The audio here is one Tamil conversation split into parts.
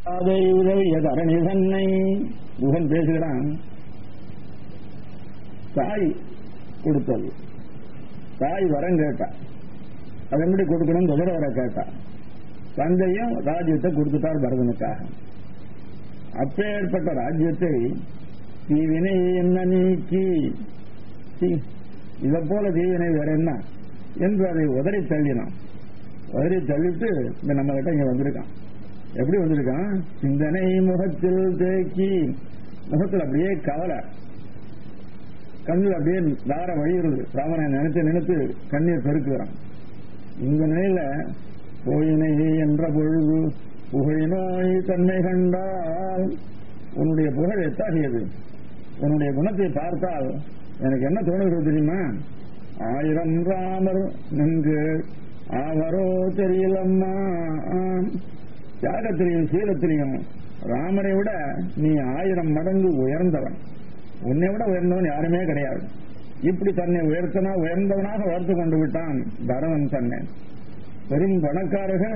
அதை உதவிய தரணி தன்னை குகன் பேசுகிறான் தாய் கொடுத்தது தாய் வரம் கேட்டா அது எப்படி கொடுக்கணும் குதிர வர கேட்டா தந்தையும் ராஜ்யத்தை கொடுத்துட்டார் பரதனுக்காக அப்பேற்பட்ட ராஜ்யத்தை தீவினை என்ன நீக்கி இதை போல தீவினை வேற என்ன என்று அதை உதறி தள்ளினான் உதறி தள்ளிட்டு இந்த நம்ம கிட்ட இங்க வந்திருக்கான் எப்படி வந்திருக்கான் சிந்தனை முகத்தில் தேக்கி முகத்தில் அப்படியே கவலை கண்ணில் அப்படியே தார வழியுறது ராமனை நினைத்து நினைத்து கண்ணீர் பெருக்குறான் இந்த நிலையில போயினை என்ற பொழுது புகழினோய் தன்மை கண்டால் உன்னுடைய புகழ் எத்தாகியது உன்னுடைய குணத்தை பார்த்தால் எனக்கு என்ன தோணுகிறது தெரியுமா ஆயிரம் ராமர் நின்று அவரோ தெரியலம்மா தியாகத்திலையும் சீலத்திலையும் ராமரை விட நீ ஆயிரம் மடங்கு உயர்ந்தவன் உன்னை விட உயர்ந்தவன் யாருமே கிடையாது இப்படி தன்னை உயர்த்தனா உயர்ந்தவனாக வளர்த்து கொண்டு விட்டான் பரவன் தன்னை பெரும் பணக்காரர்கள்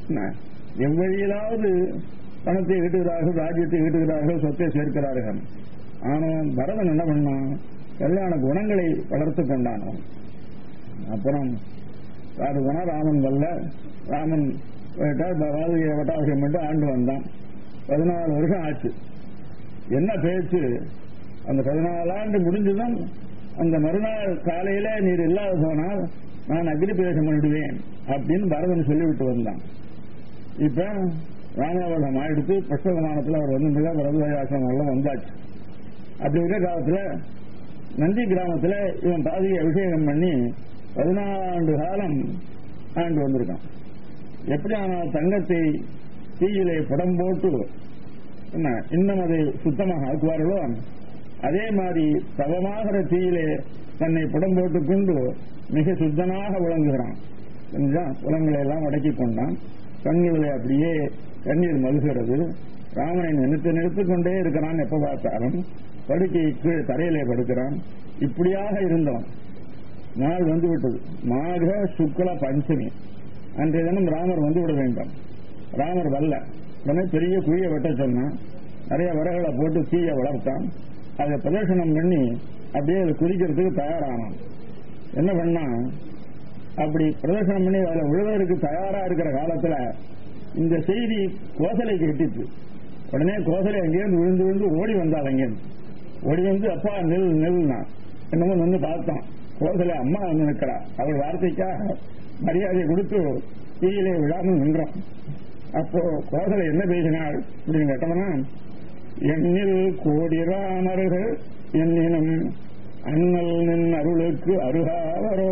எவ்வழியிலாவது பணத்தை ஈட்டுகிறார்கள் ராஜ்யத்தை ஈட்டுகிறார்கள் சொத்தை சேர்க்கிறார்கள் ஆனால் பரதன் என்ன பண்ணான் கல்யாண குணங்களை வளர்த்து கொண்டான் அப்புறம் யாரு போனா ராமன் வல்ல ராமன் வாழ்க்கையை வட்டாபிஷம் பண்ணிட்டு ஆண்டு வந்தான் பதினாலு வருஷம் ஆச்சு என்ன பேச்சு அந்த பதினாலு ஆண்டு முடிஞ்சதும் அந்த மறுநாள் காலையில நீர் இல்லாத போனால் நான் அக்னி பிரவேசம் பண்ணிடுவேன் அப்படின்னு பரதன் சொல்லிவிட்டு வந்தான் இப்ப ராமாவளம் ஆயிடுத்து புஷ்பகமானத்தில் அவர் வந்து பரதவாயாசனம் எல்லாம் வந்தாச்சு அப்படி இருக்க காலத்துல நந்தி கிராமத்துல இவன் பாதியை அபிஷேகம் பண்ணி பதினாலு காலம் ஆண்டு வந்திருக்கான் எப்படி ஆனால் தங்கத்தை தீயிலே படம் போட்டு என்ன இன்னும் அதை சுத்தமாக ஆக்குவார்களோ அதே மாதிரி தவமாகிற தீயிலே தன்னை புடம் போட்டுக் கொண்டு மிக சுத்தமாக விளங்குகிறான் புலங்களை எல்லாம் அடக்கி கொண்டான் கண்களிலே அப்படியே கண்ணீர் மல்கிறது ராமனை நினைத்து நினைத்துக் கொண்டே இருக்கிறான் எப்ப பார்த்தாலும் படுக்கை கீழே தரையிலே படுக்கிறான் இப்படியாக இருந்தவன் நாள் வந்து விட்டது மாக சுக்ல பஞ்சமி அன்றைய தினம் ராமர் வந்து விட வேண்டும் ராமர் வல்ல உடனே பெரிய குழியை வெட்ட சொன்னான் நிறைய விறகுகளை போட்டு தீயை வளர்த்தான் அதை பிரதர்சனம் பண்ணி அப்படியே அதை குதிக்கிறதுக்கு தயாரானான் என்ன பண்ணா அப்படி பிரதர்சனம் பண்ணி அதில் விழுவதற்கு தயாரா இருக்கிற காலத்துல இந்த செய்தி கோசலைக்கு எட்டிச்சு உடனே கோசலை அங்கேயிருந்து விழுந்து விழுந்து ஓடி வந்தாள் அங்கேருந்து ஓடி வந்து அப்பா நெல் நெல்னா என்னமோ நின்று பார்த்தான் கோசலை அம்மா வந்து நிற்கிறா அவள் வார்த்தைக்காக மரியாதை கொடுத்து தீயிலே விழாமல் நின்றான் அப்போ கோசலை என்ன பேசினாள் அப்படின்னு கேட்டோம்னா எண்ணில் கோடி ராமர்கள் என்னினும் அண்ணல் நின் அருளுக்கு அருகாவரோ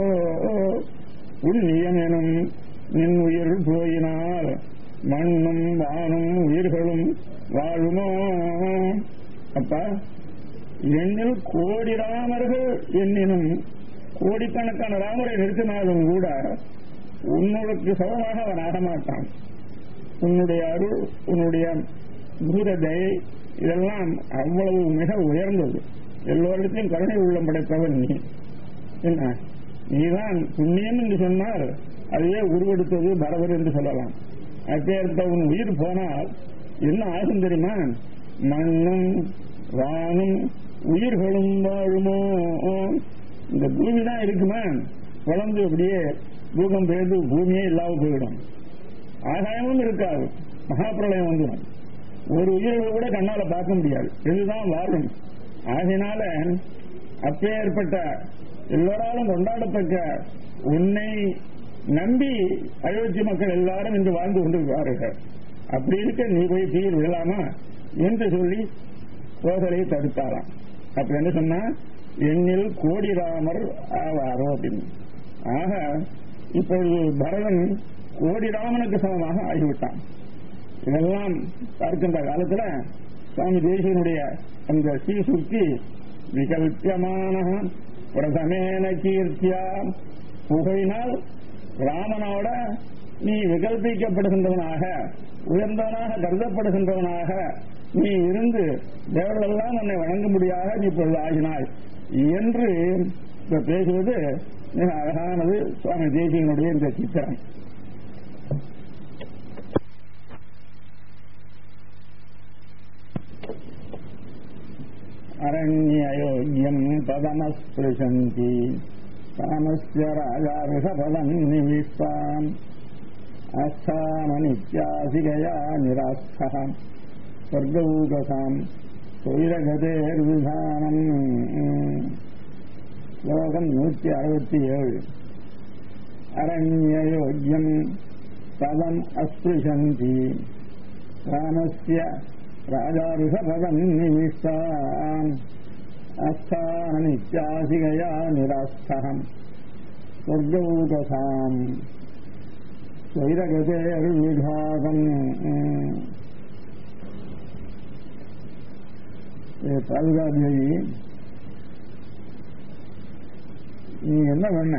உன்னியமெனும் நின் உயிர் போயினால் மண்ணும் வானும் உயிர்களும் வாழுமோ அப்பா எண்ணில் கோடி ராமர்கள் என்னினும் கோடிக்கணக்கான ராமரை நிறுத்தினாலும் கூட உன்னுடைய சமமாக அவன் ஆகமாட்டான் உன்னுடைய அருள் உன்னுடைய பூரதை இதெல்லாம் அவ்வளவு மிக உயர்ந்தது எல்லோரிடத்தையும் கருணை உள்ளம் படைத்தவன் நீ என்ன நீதான் புண்ணியம் என்று சொன்னால் அதையே உருவெடுத்தது பரவர் என்று சொல்லலாம் அப்பேற்பட்ட உன் உயிர் போனால் என்ன ஆகும் தெரியுமா மண்ணும் வானும் உயிர்களும் வாழுமோ இந்த பூமி தான் இருக்குமா வளர்ந்து அப்படியே பூகம் பெய்து பூமியே இல்லாம போயிடும் ஆகாயமும் இருக்காது மகாபிரளயம் வந்துடும் ஒரு உயிர்களை கூட கண்ணால பார்க்க முடியாது இதுதான் வாழும் ஆகினால அப்பேற்பட்ட எல்லோராலும் கொண்டாடத்தக்க உன்னை நம்பி அயோத்தி மக்கள் எல்லாரும் இன்று வாழ்ந்து கொண்டிருக்கிறார்கள் அப்படி இருக்க நீ போய் தீர் விழலாமா என்று சொல்லி சோதரை தடுத்தாராம் அப்ப என்ன சொன்னா எண்ணில் கோடி ராமர் ஆவாரோ அப்படின்னு ஆக இப்பொழுது பரதன் கோடி ராமனுக்கு சமமாக ஆகிவிட்டான் இதெல்லாம் பார்க்கின்ற காலத்துல சுவாமி தேசியனுடைய அந்த சீசுக்தி விகல்பியமான பிரதமேன கீர்த்தியா புகையினால் ராமனோட நீ விகல்பிக்கப்படுகின்றவனாக உயர்ந்தவனாக கருதப்படுகின்றவனாக நீ இருந்து தேவர்களெல்லாம் உன்னை வணங்க முடியாத நீ இப்பொழுது ஆகினாய் என்று இப்ப பேசுவது மிக அழகானது சுவாமி தேசியனுடைய இந்த சித்திரம் அரண்யோக்கியம் பதமஸ்பிருஷந்தி காமஸ்ய ராஜாரிஷபதம் நிவிஷ்டாம் ஆஸ்தானநித்யாசிகயா நிராஸ்தः ஸ்வர்கூகசாம் தொழிலகதேர்விதானம் ஸ்லோகம் நூற்றி அறுபத்தி ஏழு அரண்யோக்கியம் பதம் அஸ்பிருஷந்தி ராமஸ்ய ராஜாரிஷபதம் நிவிஷ்டாம் ஆஸ்தானநித்யாசிகயா நிராஸ்தகம் ஸ்வர்கூகசாம் வைரகதேர்விபாகம் பாதுகாதேவி நீ என்ன பண்ண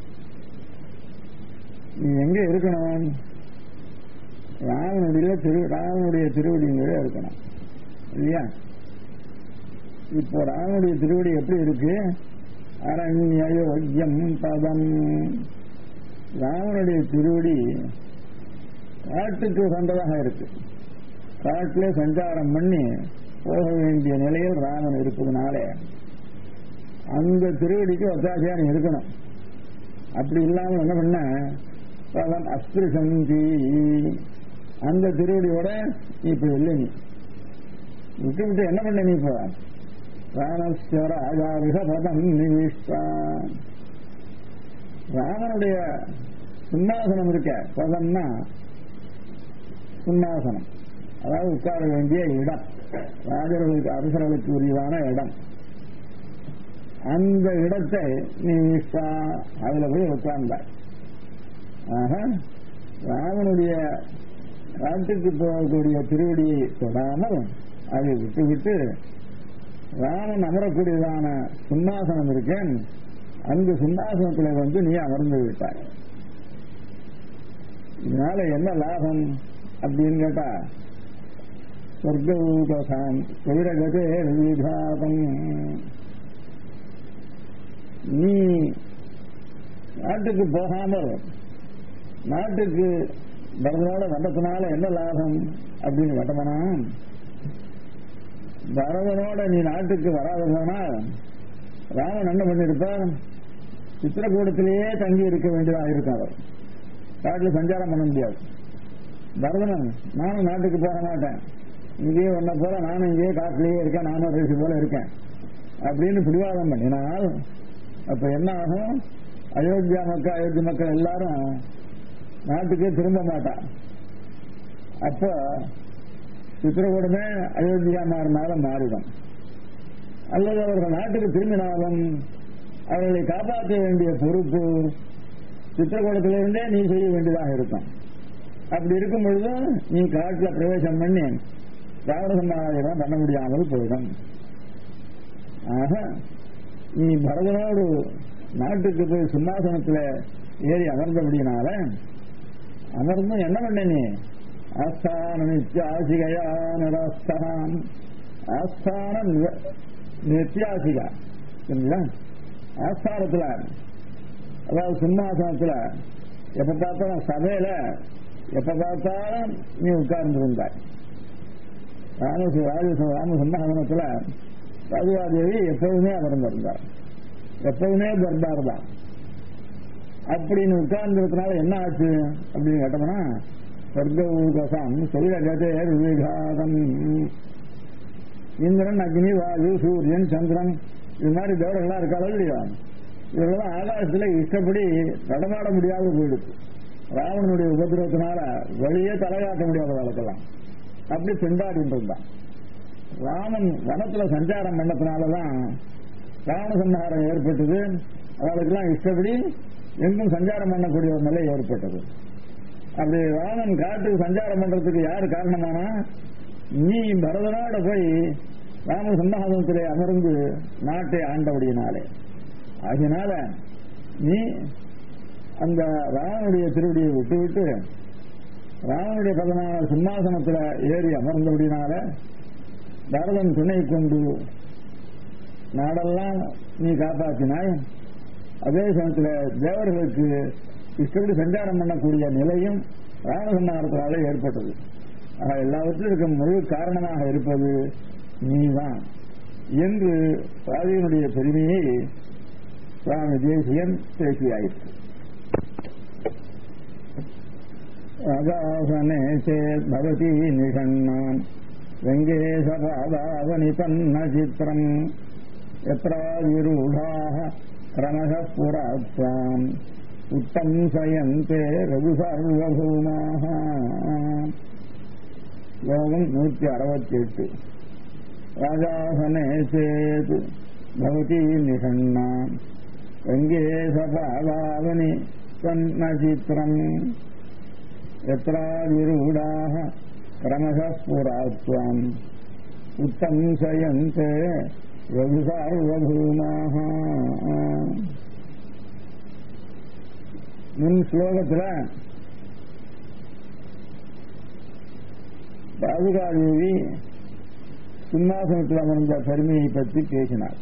நீ எங்க இருக்கணும் ராவனுடைய திரு ராவனுடைய திருவடிங்களே இருக்கணும் இல்லையா இப்போ ராவனுடைய திருவடி எப்படி இருக்கு அரண்யோக்கியம் பதம் ராமனுடைய திருவடி காட்டுக்கு வந்ததாக இருக்கு காட்டிலே சஞ்சாரம் பண்ணி போக வேண்டிய நிலையில் ராமன் இருப்பதனால அந்த திருவடிக்கு ஒத்தாசையான இருக்கணும் அப்படி இல்லாமல் என்ன பண்ண பதம் அஸ்பிருசந்தி அந்த திருவடியோட நீ இப்ப இல்லை நீ விட்டு விட்டு என்ன பண்ண நீ இப்போ ராமஸ்வர ஆஜாரிக பதம் நிவிஷ்டான் ராமனுடைய சிம்மாசனம் இருக்க பதம்னா சிம்மாசனம் அதாவது உட்கார வேண்டிய இடம் ராஜர்களுக்கு அரசர்களுக்கு உரியதான இடம் அந்த இடத்தை நீ அதுல போய் உட்கார்ந்தாய் ஆக ராமனுடைய காட்டுக்கு போகக்கூடிய திருவடியை தொடாமல் அதை விட்டு விட்டு ராமன் அமரக்கூடியதான சிம்மாசனம் இருக்கேன் அந்த சிம்மாசனத்தில் வந்து நீ அமர்ந்து விட்டாய் இதனால என்ன லாபம் அப்படின்னு கேட்டா சொர்க்கூபசாம் வைரகதே விபாகம் நீ நாட்டுக்கு போகாமல் நாட்டுக்கு பரதனோட வந்ததுனால என்ன லாபம் அப்படின்னு கேட்டோம்னா பரதனோட நீ நாட்டுக்கு வராத போனால் ராமன் என்ன பண்ணிருப்பான் சித்திரக்கூடத்திலேயே தங்கி இருக்க வேண்டியதாக இருக்கும் அவர் காட்டில் சஞ்சாரம் பண்ண முடியாது பரதனன் நானும் நாட்டுக்கு போக மாட்டேன் இங்கேயே ஒன்ன போல நானும் இங்கேயே காட்டிலேயே இருக்கேன் நானும் ரிஷி போல இருக்கேன் அப்படின்னு பிடிவாதம் பண்ணினால் அப்ப என்ன ஆகும் அயோத்தியா மக்கள் அயோத்தி மக்கள் எல்லாரும் நாட்டுக்கே திரும்ப மாட்டான் அப்ப சித்திரக்கூடமே அயோத்தியா மாறினாலும் மாறிடும் அல்லது அவர்கள் நாட்டுக்கு திரும்பினாலும் அவர்களை காப்பாற்ற வேண்டிய பொறுப்பு சித்திரக்கூடத்திலிருந்தே நீ செய்ய வேண்டியதாக இருக்கும் அப்படி இருக்கும் பொழுது நீ காட்டில் பிரவேசம் பண்ணி ராவண சமாதானம் பண்ண முடியாமல் போயிடும் ஆக நீ பரதனோடு நாட்டுக்கு போய் சிம்மாசனத்தில் ஏறி அமர்ந்தபடினால அமர்ந்து என்ன பண்ண நீ ஆஸ்தான நித்தியாசிகையா நிராஸ்தான் ஆஸ்தான நித்தியாசிகா சரிங்களா ஆஸ்தானத்தில் அதாவது சிம்மாசனத்தில் எப்ப பார்த்தாலும் சபையில எப்ப பார்த்தாலும் நீ உட்கார்ந்து இருந்தாய் ராம ராம சிம்மாசனத்தில் ராஜுவாதேவி எப்போதுமே அமர்ந்திருந்தார் எப்போதுமே தர்பார் தான் அப்படின்னு உட்கார்ந்ததுனால என்ன ஆச்சு அப்படின்னு கேட்டோம்னா சொர்க்க ஊகசம் சொல்லிடகதே விகாதம் இந்திரன் அக்னி வாயு சூரியன் சந்திரன் இது மாதிரி தேவர்கள்லாம் இருக்காளோ இல்லையா இவர்கள்லாம் ஆகாசத்துல இஷ்டப்படி நடமாட முடியாத போயிடுச்சு ராவணனுடைய உபதிரவத்தினால வழியே தலைகாட்ட முடியாத வழக்கெல்லாம் அப்படி திண்டாடிட்டு இருந்தான் ராமன் வனத்துல சஞ்சாரம் பண்ணதுனாலதான் ராவண சம்ஹாரம் ஏற்பட்டது அவளுக்கெல்லாம் இஷ்டப்படி எங்கும் சஞ்சாரம் பண்ணக்கூடிய ஒரு நிலை ஏற்பட்டது அப்படி ராமன் காட்டுக்கு சஞ்சாரம் பண்றதுக்கு யாரு காரணமானா நீ பரதனோட போய் ராம சம்ஹாசனத்திலே அமர்ந்து நாட்டை ஆண்டபடியினாலே அதனால நீ அந்த ராமனுடைய திருவடியை விட்டு விட்டு ராமனுடைய பதினாறு சிம்மாசனத்தில் ஏறி அமர்ந்தபடினால பரதன் துணை கொண்டு நாடெல்லாம் நீ காப்பாற்றினாய் அதே சமயத்தில் தேவர்களுக்கு இஷ்டப்படி சஞ்சாரம் பண்ணக்கூடிய நிலையும் ராமசம்மாரத்தினால ஏற்பட்டது ஆக எல்லாவற்றிற்கும் முழு காரணமாக இருப்பது நீதான் என்று சுவாமியினுடைய பெருமையை சுவாமி தேசியன் பேசியாயிற்று அகாசனே சேத் பவதி நிஷண்ணான் வெங்கேசபாதாவனிபன்ன சித்திரம் எத்ராவிரூடாக ரமக புராத்வாம் உத்தம் சயந்தே ரகு சர்வபூமாக லோகம் நூற்றி அறுபத்தி எட்டு ராஜாசனே சேது பவதி நிஷண்ணான் வெங்கேசபாதாவனி பன்ன சித்திரம் यत्राविरूढाः क्रमशः पुरात्वाम् उत्तंसयन्ते ரகுசார்வபூமாக முன் ஸ்லோகத்தில் பாதுகாதேவி சிம்மாசனத்தில் அமர்ந்த பெருமையை பற்றி பேசினார்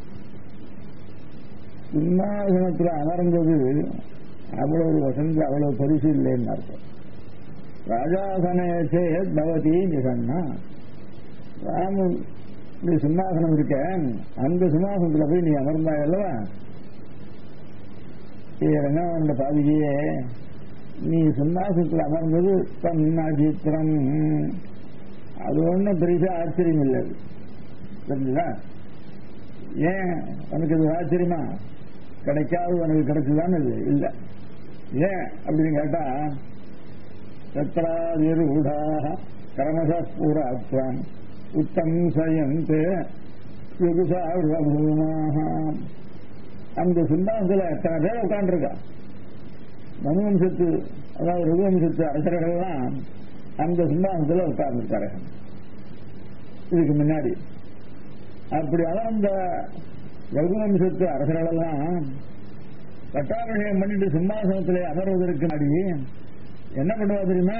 சிம்மாசனத்தில் அமர்ந்தது அவ்வளவு வசந்த அவ்வளவு பரிசு இல்லைன்னு அர்த்தம் ராஜாசனே சேத் பவதி நிகன்னா ராமன் நீ சிம்மாசனம் இருக்க அந்த சிம்மாசனத்துல போய் நீ அமர்ந்தாய் அல்லவா ரங்கவண்ட பாதிகையே நீ சிம்மாசனத்தில் அமர்ந்தது தன்னாச்சித்திரம் அது ஒன்றும் பெரிய ஆச்சரியம் இல்லை தெரிஞ்சுதா ஏன் உனக்கு இது ஆச்சரியமா கிடைக்காது உனக்கு கிடைச்சுதான் இது இல்லை ஏன் அப்படின்னு கேட்டா तत्राविरूढाः क्रमशः पुरात्वान् उत्तंसयन्ते சார்வபூமாக அந்த சிந்தாந்தத்தில் எத்தனை பேர் உட்காந்துருக்கா மனுவம்சத்து அதாவது ரகுவம்சத்து அரசர்கள்லாம் அந்த சிந்தாந்தத்தில் உட்கார்ந்துருக்கார்கள் இதுக்கு முன்னாடி அப்படி அமர்ந்த ரகுவம்சத்து அரசர்களெல்லாம் பட்டாபிஷேகம் பண்ணிட்டு சிம்மாசனத்தில் அமர்வதற்கு முன்னாடி என்ன பண்ணுவா தெரியுமா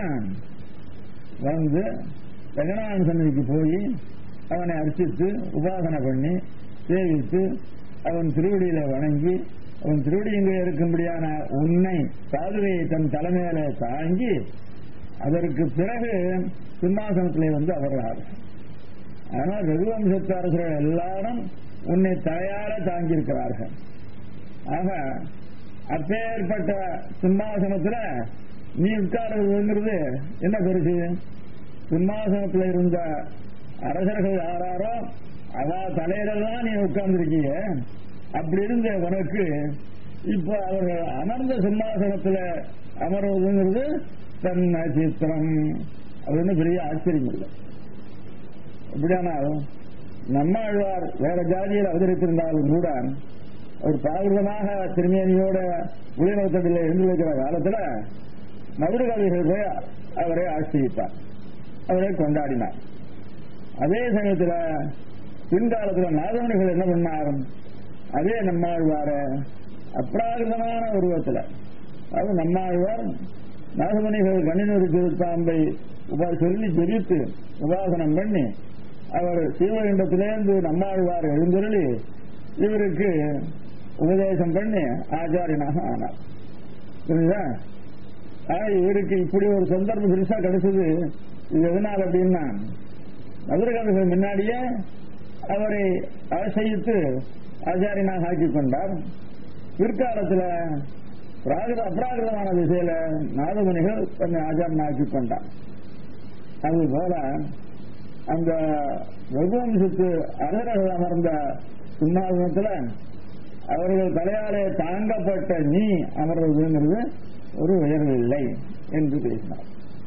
வந்து ரங்கநாதன் சன்னதிக்கு போய் அவனை அர்ச்சித்து உபாசனை பண்ணி சேவித்து அவன் திருவடியில வணங்கி அவன் திருவடி இங்கே இருக்கும்படியான உன்னை சாதுவையை தன் தலைமையில தாங்கி அதற்கு பிறகு சிம்மாசனத்திலே வந்து அமர்கிறார்கள் ஆனால் ரகுவம்சத்து அரசர்கள் எல்லாரும் உன்னை தலையார தாங்கியிருக்கிறார்கள் ஆக அப்பேற்பட்ட சிம்மாசனத்துல நீ உட்கார்றதுங்கிறது என்ன பெருசு சிம்மாசனத்தில் இருந்த அரசர்கள் யாராரோ அவ தலையிலெல்லாம் நீ உட்கார்ந்துருக்கீங்க அப்படி இருந்த உனக்கு இப்ப அவர்கள் அமர்ந்த சிம்மாசனத்தில் அமர்வதுங்கிறது தன் சித்திரம் அது ஒன்றும் பெரிய ஆச்சரியம் இல்லை எப்படியானால் நம்மாழ்வார் வேற ஜாதியில் அவதரித்திருந்தாலும் கூட ஒரு பாகிருதமாக திருமேனியோட உயர்நோக்கத்தில் இருந்து வைக்கிற காலத்துல மதுரகவிகள் போய் அவரை ஆசிரித்தார் அவரை கொண்டாடினார் அதே சமயத்தில் பின்காலத்தில் நாதமணிகள் என்ன பண்ணார் அதே நம்மாழ்வார அப்ராகிருதமான உருவத்தில் அது நம்மாழ்வார் நாகமணிகள் கணினூர் திருத்தாம்பை உபா சொல்லி ஜெபித்து உபாசனம் பண்ணி அவர் சீவகண்டத்திலேருந்து நம்மாழ்வார் எழுந்தருளி இவருக்கு உபதேசம் பண்ணி ஆச்சாரியனாக ஆனார் புரியுதா இவருக்கு இப்படி ஒரு சந்தர்ப்பம் பெருசா கிடைச்சது இது எதனால் அப்படின்னா மதுரகாந்தர்கள் முன்னாடியே அவரை ஆசையித்து ஆச்சாரியனாக ஆக்கிக் கொண்டார் பிற்காலத்தில் அப்ராகிருதமான திசையில நாதமுனிகள் தன்னை ஆச்சாரன் ஆக்கிக் கொண்டார் அதுபோல அந்த ரகுவம்சத்து அரசர்கள் அமர்ந்த சிம்மாசனத்தில் அவர்கள் தலையாலே தாங்கப்பட்ட நீ அமர்வதுங்கிறது ஒரு உயர்வில்லை என்று பேசினார்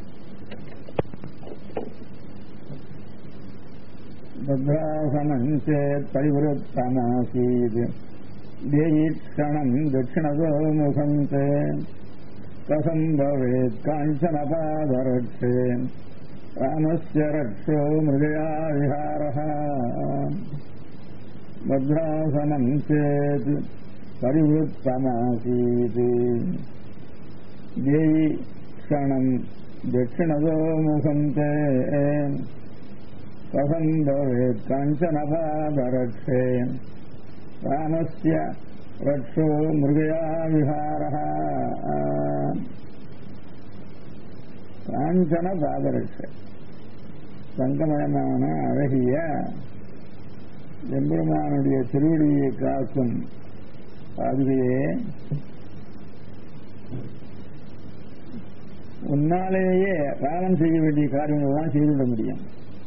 பத்ராசனம் சேத் பரிவருத்தமாசீத் தேவீக்ஷணம் தட்சிணதோ முகம் தே கசம் பவேத் காஞ்சன பாதரட்சே ராமஸ்ய ரட்சோ மிருகயா விஹாரः भद्रासनं चेत् परिवृत्तमासीत् देयि क्षणम् दक्षिणतो मुखम् ते कथम् भवेत् काञ्चनपादरक्षे रामस्य रक्षो मृगया विहारः காஞ்சன பாதரட்சை தங்கமயமான அழகிய எம்பெருமானுடைய திருவடியை காக்கும் அதுவே உன்னாலேயே ராமன் செய்ய வேண்டிய காரியங்கள்லாம் செய்துவிட முடியும்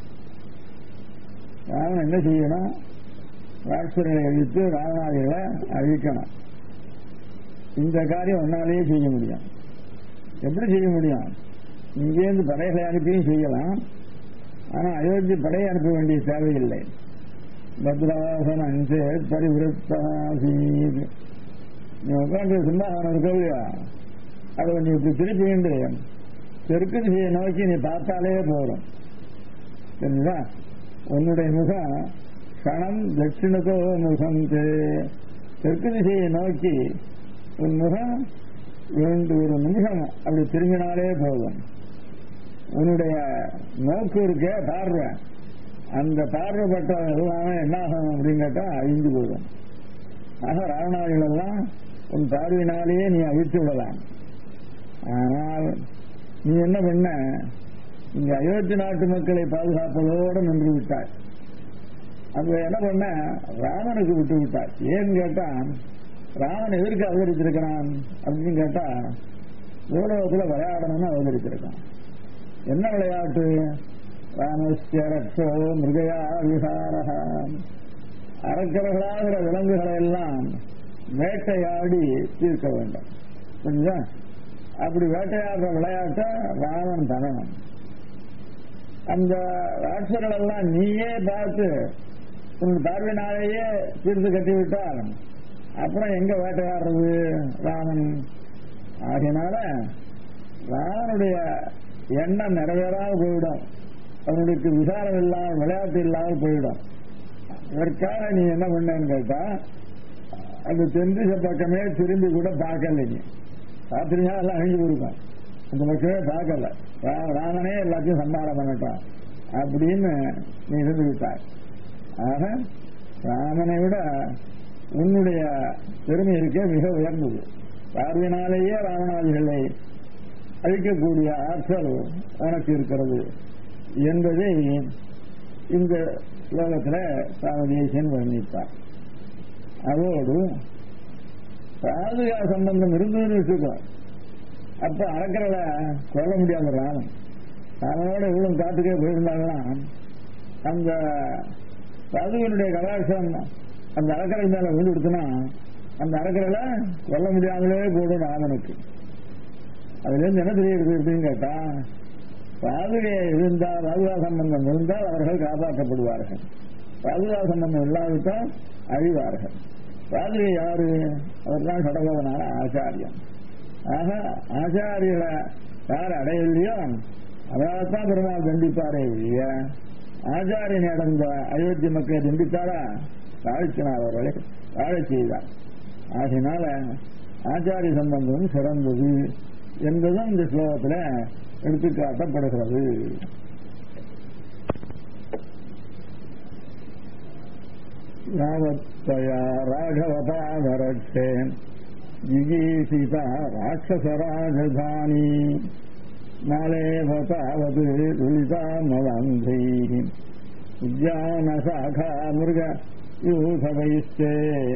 ராமன் என்ன செய்யணும் ராட்சர்களை அழித்து ராவணாதிகளை அழிக்கணும் இந்த காரியம் உன்னாலேயே செய்ய முடியும் எப்படி செய்ய முடியும் இங்கேருந்து படைகளை அனுப்பியும் செய்யலாம் ஆனா அயோத்தி படையை அனுப்ப வேண்டிய தேவையில்லை பத்ராசன் அஞ்சே பரிவிருத்தாசீத் நீ உட்காந்து சிம்மாசனம் இருக்க இல்லையா அதை நீ இப்படி திருப்பிண்டு தெற்கு திசையை நோக்கி நீ பார்த்தாலே போதும் தெரிஞ்சுதா உன்னுடைய முகம் கணம் தட்சிணத்தோ முகம் தெற்கு திசையை நோக்கி உன் முகம் இரண்டு ஒரு நிமிஷம் அப்படி திரும்பினாலே போதும் உன்னுடைய நோக்கு இருக்க பார்வை அந்த பார்வைப்பட்ட எல்லாமே என்ன ஆகும் அப்படின்னு கேட்டா அழிந்து போயிடும் ஆக ராவணாதிகள் எல்லாம் உன் பார்வையினாலேயே நீ அழித்து விடலாம் ஆனால் நீ என்ன பண்ண இங்க அயோத்தி நாட்டு மக்களை பாதுகாப்பதோடு நின்று விட்டாய் அப்ப என்ன பண்ண ராமனுக்கு விட்டு விட்டாய் ஏன்னு கேட்டா ராமன் எதற்கு அவதரித்திருக்கிறான் அப்படின்னு கேட்டா பூலோகத்துல விளையாடணும்னு அவதரித்திருக்கான் என்ன விளையாட்டு ராமஸ்ய ரக்ஷோ மிருகயா விஹாரா அரக்கர்களாகிற விலங்குகளை எல்லாம் வேட்டையாடி தீர்க்க வேண்டும் புரிஞ்சா அப்படி வேட்டையாடுற விளையாட்டை ராமன் பண்ணணும் அந்த ராட்சர்கள் எல்லாம் நீயே பார்த்து உன் பார்வையினாலேயே தீர்த்து கட்டிவிட்டால் அப்புறம் எங்க வேட்டையாடுறது ராமன் ஆகினால ராமனுடைய எண்ணம் நிறைவேறாமல் போயிடும் அவனுக்கு விசாரம் இல்லாமல் விளையாட்டு இல்லாமல் போயிடும் இதற்காக நீ என்ன பண்ணேன்னு கேட்டா அந்த தென்திசை பக்கமே திரும்பி கூட பார்க்கல நீ ராத்திரியா எல்லாம் அழிஞ்சு போயிருக்கும் அந்த பக்கமே பார்க்கல ராமனே எல்லாத்தையும் சம்பாரம் பண்ணிட்டான் அப்படின்னு நீ இருந்து விட்டாய் ஆக ராமனை விட உன்னுடைய பெருமை இருக்க மிக உயர்ந்தது பார்வையினாலேயே ராவணாதிகளை அழிக்கக்கூடிய ஆற்றல் உனக்கு இருக்கிறது என்பதை இந்த ஸ்லோகத்தில் சாமதேசன் வர்ணித்தார் அதோடு பாதுகா சம்பந்தம் இருந்ததுன்னு வச்சுக்கோ அப்ப அறக்கறலை கொல்ல முடியாத ராமன் ராமனோட இவ்வளவு காட்டுக்கே போயிருந்தாங்கன்னா அந்த பாதுகனுடைய கலாச்சாரம் அந்த அறக்கரை மேல விழுந்து கொடுத்தனா அந்த அறக்கரையில கொல்ல முடியாமலே போடும் ராமனுக்கு அதுல இருந்து என்ன தெரியுது அப்படின்னு கேட்டா பாதுகை இருந்தால் பாதுகா சம்பந்தம் இருந்தால் அவர்கள் காப்பாற்றப்படுவார்கள் பாதுகா சம்பந்தம் இல்லாவிட்டால் அழிவார்கள் பாதுகை யாரு அவர் தான் கடகவனான ஆச்சாரியம் ஆக ஆச்சாரியரை யார் அடையலையோ அதான் பெருமாள் தண்டிப்பாரே இல்லைய ஆச்சாரியன் அடைந்த அயோத்தி மக்களை தண்டித்தாரா தாழ்த்தினார் அவர்களை வாழச் செய்தார் ஆகினால ஆச்சாரிய சம்பந்தம் சிறந்தது என்பதும் இந்த ஸ்லோகத்தில் எடுத்துக்காட்டப்படுகிறது யாவத்தயா ராகவபாதரட்சே जिगीषिता राक्षसराजधानी मालेव तावत् ललितामवान्धैः उद्यानशाखा मृगयूथवैश्चे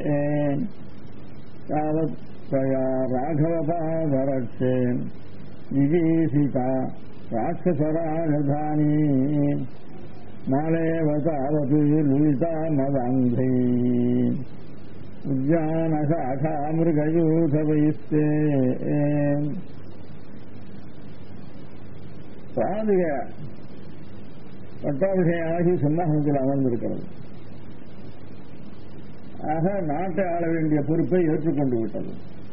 तावत् त्वया राघवपादरक्षे जिगीषिता राक्षसराजधानी मालेव तावत् ललितामवान्धैः उद्यानशाखा मृगयूथवैस्ते பாதுக பட்டாபிஷேகமாகி சிம்மாசனத்தில் அமர்ந்திருக்கிறது ஆக நாட்டை ஆள வேண்டிய பொறுப்பை ஏற்றுக்கொண்டு விட்டது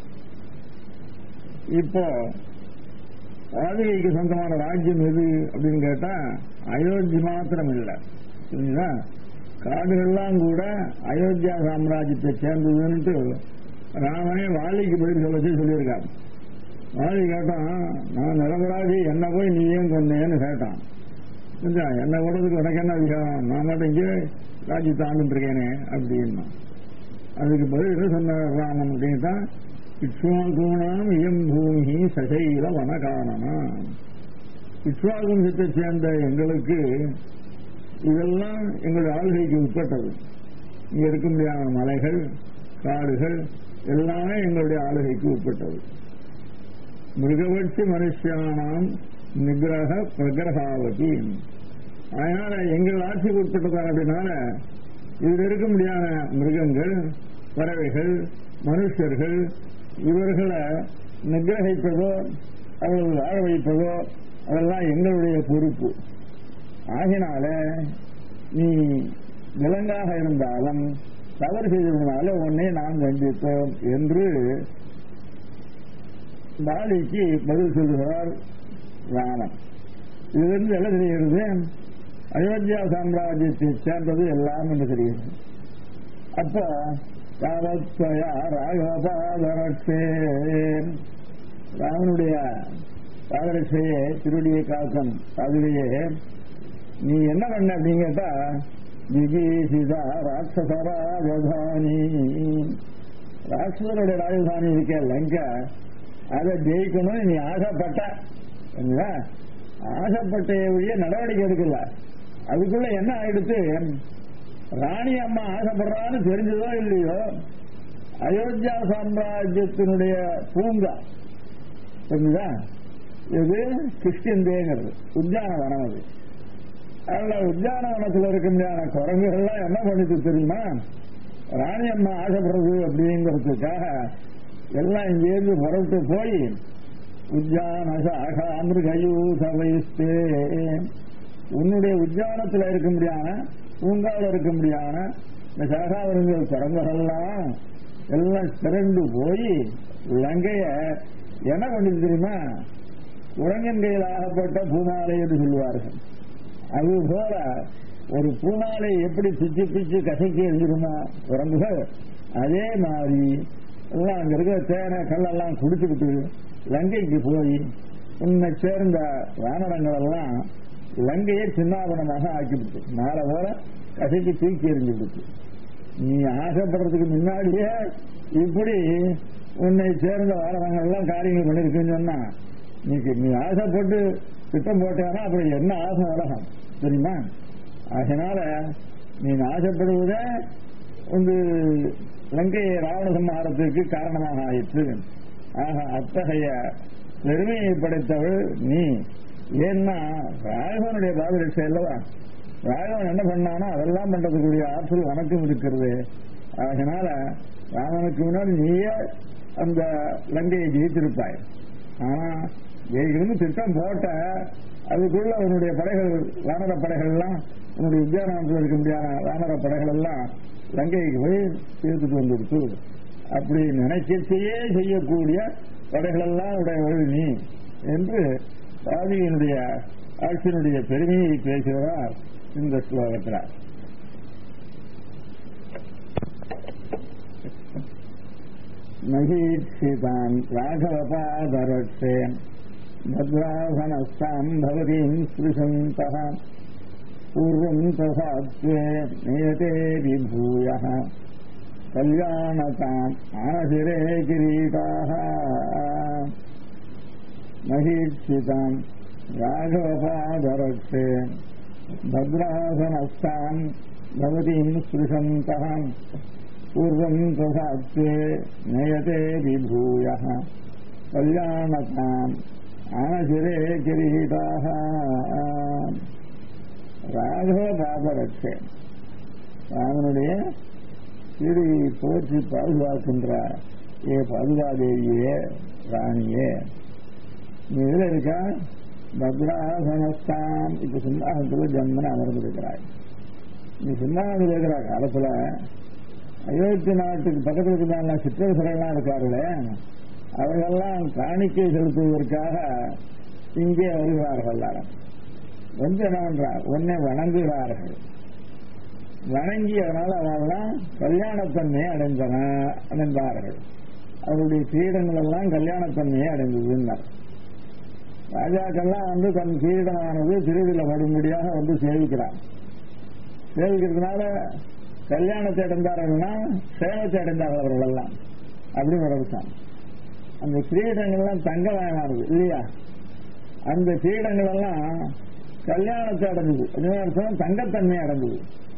இப்போ பாதுகைக்கு சொந்தமான ராஜ்யம் எது அப்படின்னு கேட்டா அயோத்தி மாத்திரம் இல்லை புரியுதா காடுகள்லாம் கூட அயோத்தியா சாம்ராஜ்யத்தை சேர்ந்ததுன்ட்டு ராமனே வாலிக்கு பதில் சொல்ல சொல்லியிருக்காங்க வாலி கேட்டான் நான் நிரபராதி என்ன போய் நீ ஏன் கொண்டேன்னு கேட்டான் என்ன கூடதுக்கு உனக்கு என்ன அதிகாரம் நான் மட்டும் இங்கே ராஜ்யத்தை ஆண்டுட்டு இருக்கேனே அப்படின்னா அதுக்கு பதில் என்ன சொன்னார் ராமன் அப்படின்ட்டா இக்ஷ்வாகுணாம் இயம் பூமி சசைல வனகானனா இக்ஷ்வாகும்சத்தை சேர்ந்த எங்களுக்கு இதெல்லாம் எங்களுடைய ஆளுகைக்கு உட்பட்டது இங்க இருக்க முடியாத மலைகள் காடுகள் எல்லாமே எங்களுடைய ஆளுகைக்கு உட்பட்டது மிருகவட்சி மனுஷியானாம் நிகிரக பிரகிரகாவதி அதனால எங்கள் ஆட்சிக்கு உட்பட்டதான் அப்படின்னால இதில் இருக்க முடியாத மிருகங்கள் பறவைகள் மனுஷர்கள் இவர்களை நிகிரகிப்பதோ அவர்கள் வாழ வைப்பதோ அதெல்லாம் எங்களுடைய பொறுப்பு ஆகினால நீ விலங்காக இருந்தாலும் தவறு செய்ததுனால உன்னை நாம் கண்டித்தோம் என்று பாலிக்கு பதில் சொல்லுகிறார் ராமன் இதிலிருந்து என்ன தெரிகிறது அயோத்தியா சாம்ராஜ்யத்தை சேர்ந்தது எல்லாம் என்று தெரிகிறது அப்ப யாவத்வயா ராகவபாதரட்சே ராமனுடைய பாதரட்சையே திருடியை காக்கும் அதிலேயே நீ என்ன பண்ண அப்படின்னு கேட்டா விஜீசிதா ராட்சசரா ராஜதானி ராட்சசருடைய ராஜதானி இருக்க லங்கா அதை ஜெயிக்கணும் நீ ஆசைப்பட்ட சரிங்களா? ஆசைப்பட்ட வழிய நடவடிக்கை எடுக்கல அதுக்குள்ள என்ன ஆயிடுத்து ராணி அம்மா ஆசைப்படுறான்னு தெரிஞ்சதோ இல்லையோ அயோத்தியா சாம்ராஜ்யத்தினுடைய பூங்கா புரிஞ்சுதா இது கிறிஸ்டியன் தேங்கிறது உத்தியானவனம் அது அதுல உத்தியானவனத்தில் இருக்க முடியாத குரங்குகள்லாம் என்ன பண்ணிட்டு தெரியுமா ராணி அம்மா ஆசைப்படுறது அப்படிங்கிறதுக்காக எல்லாம் இங்கேருந்து புறப்பட்டு போய் உத்தியான சாகா மிருகயூத வைஸ்தே உன்னுடைய உத்தியானத்தில் இருக்க முடியாத பூங்காவில் இருக்க முடியாத இந்த சாகாவிருந்த குரங்குகள்லாம் எல்லாம் திரண்டு போய் லங்கைய என்ன பண்ணிட்டு தெரியுமா குரங்கன் கையில் ஆகப்பட்ட பூமாலை என்று சொல்லுவார்கள் அது போல ஒரு பூமாலை எப்படி பிச்சு பிச்சு கசக்கி எழுதிருமோ குரங்குகள் அதே மாதிரி எல்லாம் அங்க இருக்கிற தேனை கல்லெல்லாம் குடிச்சுக்கிட்டு லங்கைக்கு போய் உன்னை சேர்ந்த வானரங்கள் எல்லாம் லங்கையை சின்னாபனமாக ஆக்கிவிட்டு நாளை போல கசைக்கு தூக்கி எறிஞ்சுவிட்டு நீ ஆசைப்படுறதுக்கு முன்னாடியே இப்படி உன்னை சேர்ந்த வானரங்கள் எல்லாம் காரியங்கள் பண்ணிருக்குன்னு சொன்னா நீ நீ ஆசைப்பட்டு திட்டம் போட்டேன்னா அப்புறம் என்ன ஆசை உலகம் தெரியுமா அதனால நீ ஆசைப்படுவதே வந்து லங்கை ராவண சம்ஹாரத்திற்கு காரணமாக ஆயிற்று ஆக அத்தகைய பெருமையை படைத்தவள் நீ ஏன்னா ராகவனுடைய பாதரட்சை அல்லவா ராகவன் என்ன பண்ணானோ அதெல்லாம் பண்றதுக்குரிய ஆற்றல் உனக்கும் இருக்கிறது அதனால ராமனுக்கு முன்னாடி நீயே அந்த லங்கையை ஜெயித்திருப்பாய் ஆனா ஜெயிக்கணும்னு திட்டம் போட்ட அதுக்குள்ள உன்னுடைய படைகள் வானர படைகள் எல்லாம் உன்னுடைய உத்தியானத்தில் இருக்க முடியாத வானர படைகள் எல்லாம் லங்கைக்கு போய் தீர்த்துட்டு வந்துடுத்து அப்படி நினைக்கத்தையே செய்யக்கூடிய படைகள் எல்லாம் உடைய நீ என்று பாதியினுடைய ஆட்சியினுடைய பெருமையை பேசுகிறார் இந்த ஸ்லோகத்தில் மகீட்சிதாம் ராகவபாதரட்சேன் भद्रासनस्ताम् भवतीम् स्पृशन्तः पूर्वम् तथात्वे नियते विभूयः कल्याणताम् आशिरे किरीटाः महीक्षिताम् राघवपादरक्षे भद्रासनस्ताम् भवतीम् स्पृशन्तः पूर्वम् तथात्वे नयते विभूयः कल्याणताम् ஆனசிரே கிரீடாக ராகவ பாதரட்சே ராமனுடைய திரு போற்றி பாதுகாக்கின்ற ஏ பாதுகாதேவியே ராணியே நீ இதுல இருக்கா பத்ராசனஸ்தாம் இப்ப சிம்மாசனத்துல ஜன்மன அமர்ந்திருக்கிறாய் நீ சிம்மாசனத்தில் இருக்கிற காலத்துல அயோத்தி நாட்டுக்கு பக்கத்தில் இருக்கிற சிற்றரசர்கள்லாம் இருக்கார்களே அவர்களெல்லாம் காணிக்கை செலுத்துவதற்காக இங்கே வருகிறார்கள் எல்லாரும் வந்து என்ன பண்றார் உன்னை வணங்குகிறார்கள் வணங்கியதனால் அவெல்லாம் கல்யாணத்தன்மையை அடைந்தன அடைந்தார்கள் அவருடைய கிரீடங்கள் எல்லாம் கல்யாணத்தன்மையை அடைந்ததுன்னார் ராஜாக்கள்லாம் வந்து தன் கிரீடமானது திருவிழா படும்படியாக வந்து சேவிக்கிறார் சேவிக்கிறதுனால கல்யாணத்தை அடைந்தார்கள்னா சேவத்தை அடைந்தார்கள் அவர்கள் எல்லாம் அப்படி ஒரு விஷயம் அந்த கிரீடங்கள்லாம் தங்கமயமானது இல்லையா அந்த கிரீடங்கள் எல்லாம் கல்யாணத்தை அடைஞ்சது அர்த்தம் தங்கத்தன்மை அடைஞ்சது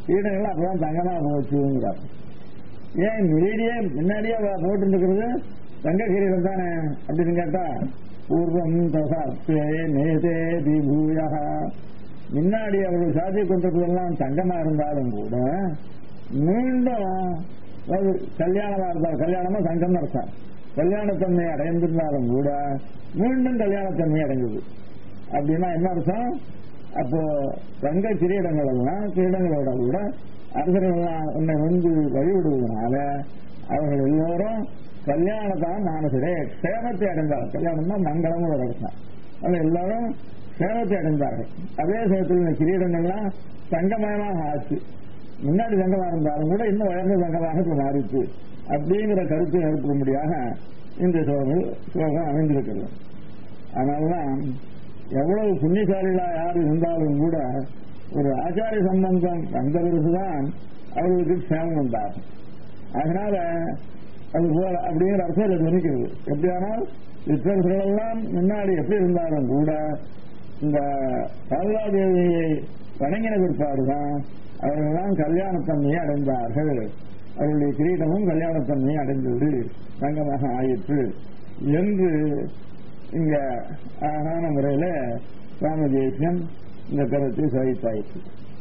கிரீடங்கள் அப்பதான் தங்கமா போச்சுங்கிறார் ஏன் முன்னாடியே முன்னாடியே போட்டு இருக்கிறது தங்க கிரீடம் தானே அப்படின்னு கேட்டா பூர்வம் தசாப்தே நேதே விபூயா முன்னாடி அவர்கள் சாதி கொண்டிருப்பதெல்லாம் தங்கமா இருந்தாலும் கூட மீண்டும் அதாவது கல்யாணமா இருந்தால் கல்யாணமா தங்கம் அர்த்தம் கல்யாணத்தன்மை அடைந்திருந்தாலும் கூட மீண்டும் கல்யாணத்தன்மை அடைஞ்சது அப்படின்னா என்ன அர்த்தம் அப்போ தங்க கிரீடங்கள் எல்லாம் கிரீடங்களோட கூட அரசர்கள்லாம் உன்னை வந்து வழிவிடுவதனால அவர்கள் எல்லோரும் கல்யாணத்தான் மானசிலே க்ஷேமத்தை அடைந்தார் கல்யாணம்னா மங்களம் ஒரு அர்த்தம் அவங்க எல்லாரும் க்ஷேமத்தை அடைந்தார்கள் அதே சமயத்தில் இந்த கிரீடங்கள்லாம் தங்கமயமாக ஆச்சு முன்னாடி தங்கமாக இருந்தாலும் கூட இன்னும் உயர்ந்த தங்கமாக இப்ப மாறிச்சு அப்படிங்கிற கருத்தை ஏற்படும்படியாக இந்த சோகம் சோகம் அமைந்திருக்கிறது அதனாலதான் எவ்வளவு புண்ணியசாலிகளா யார் இருந்தாலும் கூட ஒரு ஆச்சாரிய சம்பந்தம் வந்த பிறகுதான் அவர்களுக்கு க்ஷேமம் உண்டாகும் அதனால அது போல அப்படிங்கிற அர்த்தம் அது நினைக்கிறது எப்படியானால் வித்வர்கள் எல்லாம் முன்னாடி எப்படி இருந்தாலும் கூட இந்த பாதுகாதேவியை வணங்கின பிற்பாடுதான் அவர்கள்லாம் கல்யாணத்தன்மையை அடைந்தார்கள் அவருடைய கிரீடமும் கல்யாணத்தன்மையை அடைந்தது தங்கமாக ஆயிற்று என்று இங்க அழகான முறையில சுவாமி தேசியம் இந்த கருத்தை சாதித்தாயிற்று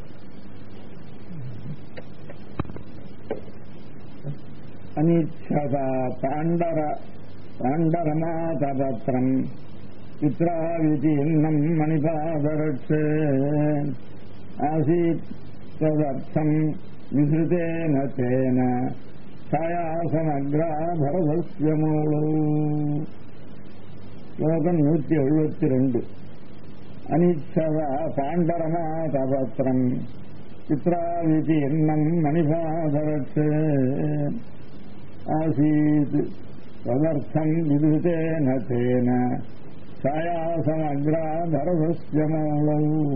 அனிச்சதா பாண்டர பாண்டரமாதபத்திரம் பித்ராவிதீர்ணம் மணிபாதரட்சே ஆசீத் ததர்த்தம் விசிருதேன தேன சாயாசமக்ரா பரதஸ்ய மூலோ ஸ்லோகம் நூத்தி எழுபத்தி ரெண்டு அனிச்சதா பாண்டரமாதபத்திரம் சித்ராவிதீர்ணம் மணிபாதரட்சே ஆசீத் ததர்த்தம் விதுதேன தேன சாயாசமக்ரா பரதஸ்ய மூலோ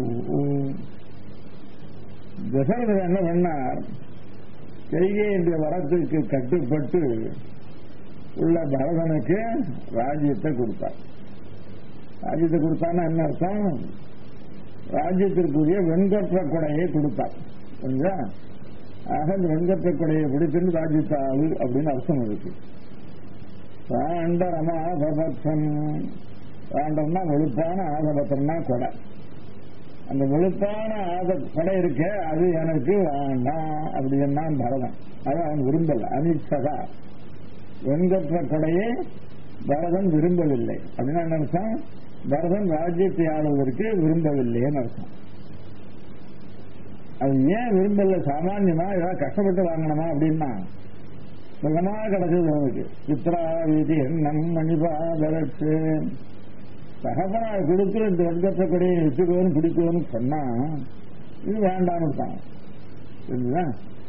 தசரதர் என்ன பண்ணார் செய்கை என்ற வரத்துக்கு கட்டுப்பட்டு உள்ள பரதனுக்கு ராஜ்யத்தை கொடுத்தார் ராஜ்யத்தை கொடுத்தான்னா என்ன அர்த்தம் ராஜ்யத்திற்குரிய வெண்கற்ற கொடையை கொடுத்தார் புரிஞ்சா ஆக இந்த வெண்கற்ற கொடையை பிடிச்சிருந்து ராஜ்யத்தாள் அப்படின்னு அர்த்தம் இருக்கு பாண்டரமா ஆசபட்சம் பாண்டம்னா வெளுப்பான ஆசபத்திரம்னா கொடை அந்த வெளுப்பான ஆத கொடை இருக்க அது எனக்கு வேண்டாம் அப்படின்னா பரதன் அது அவன் விரும்பல அனிச்சதா வெண்கற்ற கொடையை பரதன் விரும்பவில்லை அப்படின்னா என்ன அர்த்தம் பரதன் ராஜ்யத்தை ஆளுவதற்கு விரும்பவில்லைன்னு அர்த்தம் அது ஏன் விரும்பல சாமான்யமா ஏதாவது கஷ்டப்பட்டு வாங்கணுமா அப்படின்னா சுகமா கிடைச்சது அவனுக்கு சித்ரா வீதி எண்ணம் மணிபாதரட்சு தகப்பனார் கொடுத்து இந்த வெண்கற்ற கொடையை வச்சுக்கோன்னு பிடிக்கோன்னு சொன்னா இது வேண்டாம்னு தான் புரியுதா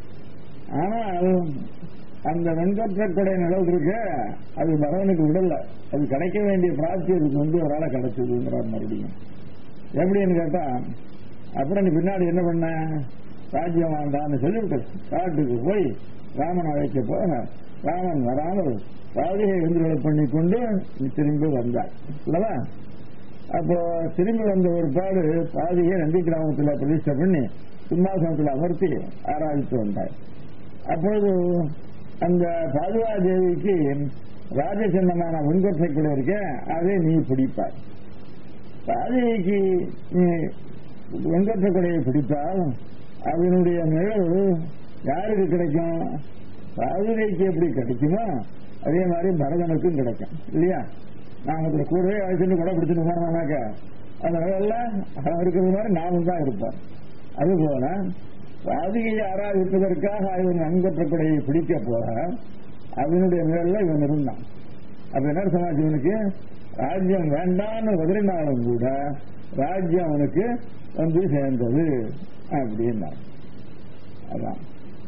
ஆனால் அந்த வெண்கற்ற கொடை நிலவு இருக்க அது பகவனுக்கு விடல அது கிடைக்க வேண்டிய பிராப்தி அதுக்கு வந்து ஒரு ஆளை கிடைச்சதுங்கிறார் மறுபடியும் எப்படின்னு கேட்டா அப்புறம் நீ பின்னாடி என்ன பண்ண ராஜ்யம் வேண்டாம்னு சொல்லிவிட்டு காட்டுக்கு போய் ராமன் அழைக்க போக ராமன் வராமல் பாதையை எந்திரலை பண்ணி கொண்டு நீ திரும்பி வந்தார் இல்லவா அப்போ திரும்பி வந்த ஒரு பாடு பாதியை நந்தி கிராமத்தில் பிரதிஷ்டை பண்ணி சிம்மாசனத்தில் அமர்த்தி ஆராய்ச்சி வந்தார் அப்பொழுது அந்த பாதுகா தேவிக்கு ராஜசின்னமான வெண்கொற்றை கூட இருக்க அதை நீ பிடிப்பார் பாதுகைக்கு நீ வெண்கொற்றை கொடையை பிடித்தால் அதனுடைய நிழல் யாருக்கு கிடைக்கும் பாதுகைக்கு எப்படி கிடைக்குமோ அதே மாதிரி பரதனுக்கும் கிடைக்கும் இல்லையா நாம இதுல கூடவே அழைச்சிட்டு கூட பிடிச்சிட்டு போனோம்னாக்க அந்த நிழல்ல அவன் இருக்கிறது மாதிரி நாமும் தான் இருப்போம் அதுபோல பாதுகையை ஆராதிப்பதற்காக இவன் அங்கற்ற கொடையை பிடிக்க போற அதனுடைய நிழல்ல இவன் இருந்தான் அப்ப என்ன சமாஜ் இவனுக்கு ராஜ்யம் வேண்டாம்னு உதறினாலும் கூட ராஜ்யம் அவனுக்கு வந்து சேர்ந்தது அப்படின்னா அதான்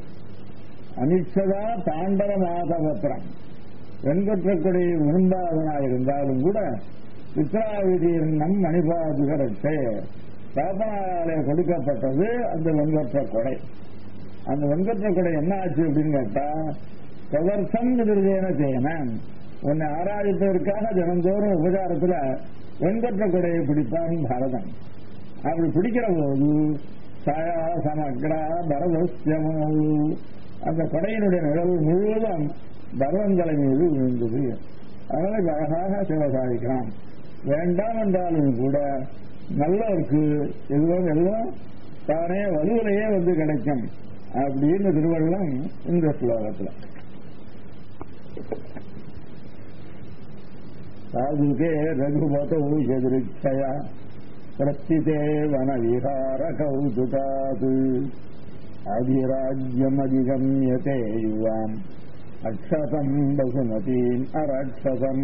அனிச்சதா தாண்டவ மாதபத்திரம் வெண்கொற்ற கொடையை விரும்பாதவனாக இருந்தாலும் கூட சித்ராவிதியின் நம் மணிபாதுகரட்சே தகப்பனாலே கொடுக்கப்பட்டது அந்த வெண்கொற்ற கொடை அந்த வெண்கொற்ற கொடை என்ன ஆச்சு அப்படின்னு கேட்டா பிரதர்சம் எதிர்தேன செய்யன உன்னை ஆராதிப்பதற்காக தினந்தோறும் உபச்சாரத்துல வெண்கொற்ற கொடையை பிடிப்பான் பாரதன் அப்படி பிடிக்கிற போது சாயா சமக்ரா பரதஸ்யமோ அந்த கொடையினுடைய நிழல் முழுவதும் பரதன் தலை மீது விழுந்தது அதனால இப்ப அழகாக சேவை சாதிக்கலாம் வேண்டாம் என்றாலும் கூட நல்லவருக்கு எதுவும் எல்லாம் தானே வலுவிலேயே வந்து கிடைக்கும் அப்படின்னு திருவள்ளம் இந்த ஸ்லோகத்துல சாதுகே ரகுபதௌ எதிரிச்சயா பிரஸ்திதே வன விஹார கௌதுகாது அதிராஜ்யமதிகம்யதே யுவாம் அக்ஷதம் பசுமதீம் அரக்ஷதம்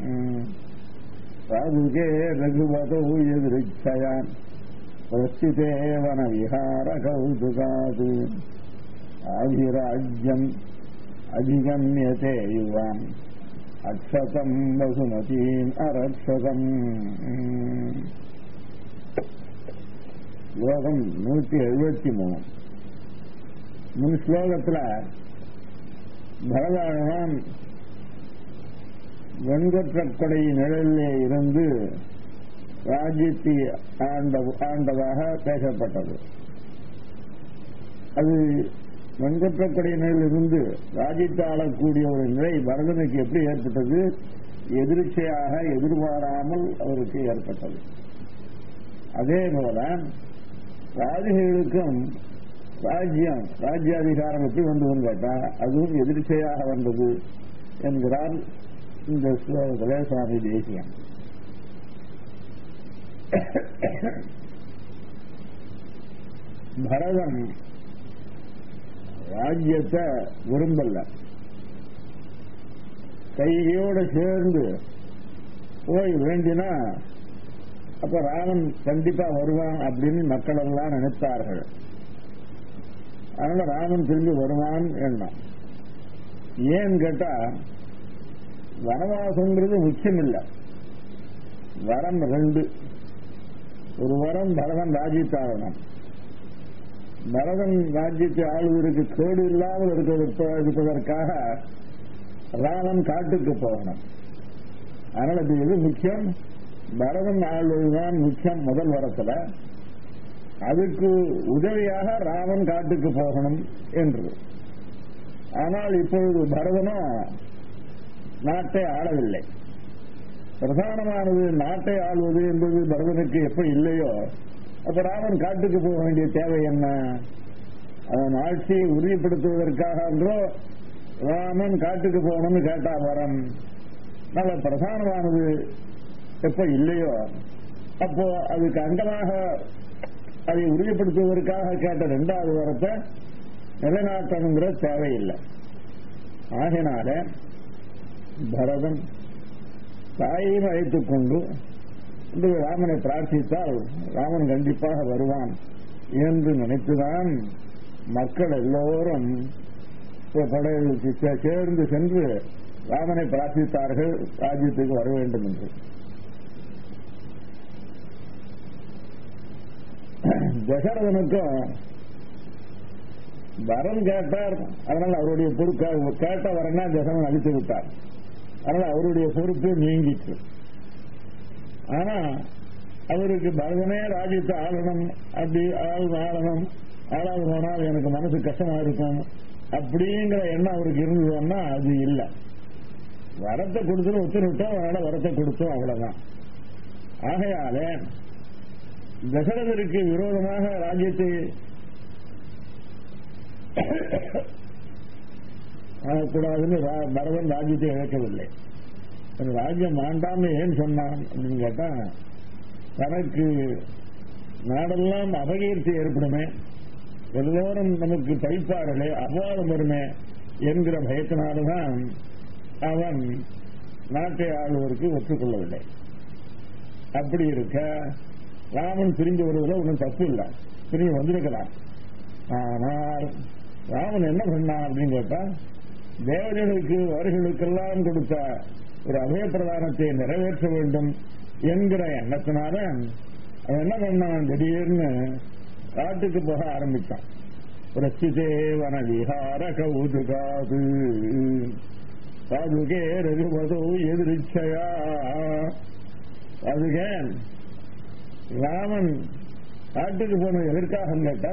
சாதுகே ரகுபதௌ எதிரிச்சயா பிரஸ்திதே வன விஹார கௌதுகாது ஆதிராஜ்யம் அதிகம்யதே யுவாம் அக்ஷதம் வசுமதீம் அரக்ஷதம் ஸ்லோகம் நூற்றி எழுபத்தி மூணு முன் ஸ்லோகத்துல பரதாழன் வெண்கொற்ற கொடை நிழலிலே இருந்து ராஜ்யத்தை ஆண்ட ஆண்டதாக பேசப்பட்டது அது வெண்கொற்ற கொடையினில் இருந்து ராஜ்யத்தை ஆளக்கூடிய ஒரு நிலை பரதனுக்கு எப்படி ஏற்பட்டது எதிர்ச்சையாக எதிர்பாராமல் அவருக்கு ஏற்பட்டது அதே போல ராஜிகளுக்கும் ராஜ்யம் ராஜ்யாதிகாரம் எப்படி வந்ததுன்னு கேட்டா அதுவும் எதிர்ச்சையாக வந்தது என்கிறார் இந்த ஸ்லோகத்திலே சுவாமி தேசியம் பரதன் ராஜ்யத்தை விரும்பல கையோட சேர்ந்து போய் வேண்டினா அப்ப ராமன் கண்டிப்பா வருவான் அப்படின்னு மக்கள் எல்லாம் நினைத்தார்கள் அதனால ராமன் திரும்பி வருவான் எண்ணம் ஏன்னு கேட்டா வனவாசங்கிறது முக்கியம் இல்லை வரம் ரெண்டு ஒரு வரம் பரதன் ராஜ்யத்தாகணும் பரதன் ராஜ்யத்தை ஆளுவதற்கு கேடு இல்லாமல் இருப்பதற்காக ராமன் காட்டுக்கு போகணும் அதனால இது எது முக்கியம் பரதன் ஆளுவதுதான் முக்கியம் முதல் வரத்துல அதுக்கு உதவியாக ராமன் காட்டுக்கு போகணும் என்று ஆனால் இப்பொழுது பரதனும் நாட்டை ஆளவில்லை பிரதானமானது நாட்டை ஆள்வது என்பது பரதனுக்கு எப்ப இல்லையோ அப்ப ராமன் காட்டுக்கு போக வேண்டிய தேவை என்ன அவன் ஆட்சியை உறுதிப்படுத்துவதற்காக என்றோ ராமன் காட்டுக்கு போகணும்னு கேட்டா வரம் நல்ல பிரதானமானது எப்ப இல்லையோ அப்போ அதுக்கு அங்கமாக அதை உறுதிப்படுத்துவதற்காக கேட்ட ரெண்டாவது வரத்தை நிலைநாட்டணுங்கிற தேவையில்லை ஆகினால பரதன் தாயையும் அழைத்துக் கொண்டு இந்த ராமனை பிரார்த்தித்தால் ராமன் கண்டிப்பாக வருவான் என்று நினைத்துதான் மக்கள் எல்லோரும் படைகளுக்கு சேர்ந்து சென்று ராமனை பிரார்த்தித்தார்கள் ராஜ்யத்துக்கு வர வேண்டும் என்று தசரதனுக்கும் வரம் கேட்டார் அதனால அவருடைய பொறுப்பு கேட்ட வரனா தசரன் அழித்து விட்டார் அதனால அவருடைய பொறுப்பு நீங்கிற்று ஆனா அவருக்கு பரதனே ராஜ்யத்தை ஆளணும் அப்படி ஆள் ஆளணும் ஆளாது போனால் எனக்கு மனசு கஷ்டமா இருக்கும் அப்படிங்கிற எண்ணம் அவருக்கு இருந்ததுன்னா அது இல்லை வரத்தை கொடுத்துட்டு உத்தரவிட்டோம் அதனால வரத்தை கொடுத்தோம் அவ்வளவுதான் ஆகையால தசரதருக்கு விரோதமாக ராஜ்யத்தை ஆகக்கூடாதுன்னு பரதன் ராஜ்யத்தை இழக்கவில்லை ராஜ்யம் வேண்டாம்னு ஏன் சொன்னான் அப்படின்னு கேட்டா தனக்கு நாடெல்லாம் அபகீர்த்தி ஏற்படுமே எல்லோரும் நமக்கு பைப்பார்களே அபவாதம் வருமே என்கிற பயத்தினால்தான் அவன் நாட்டை ஆளுவதற்கு ஒத்துக்கொள்ளவில்லை அப்படி இருக்க ராமன் பிரிஞ்சு வருவதில் ஒன்றும் தப்பு இல்லை பிரிஞ்சு வந்திருக்கிறான் ஆனால் ராமன் என்ன பண்ணான் அப்படின்னு கேட்டா தேவதைகளுக்கு அவர்களுக்கெல்லாம் கொடுத்த ஒரு அபய பிரதானத்தை நிறைவேற்ற வேண்டும் என்கிற எண்ணத்தினால அவன் என்ன பண்ணான் திடீர்னு காட்டுக்கு போக ஆரம்பித்தான் பிரசிதே வன விஹார கௌதுகாது பாதுகே ரகுபதோ எதிர்ச்சையா அதுகே ராமன் காட்டுக்கு போனது எதற்காக கேட்டா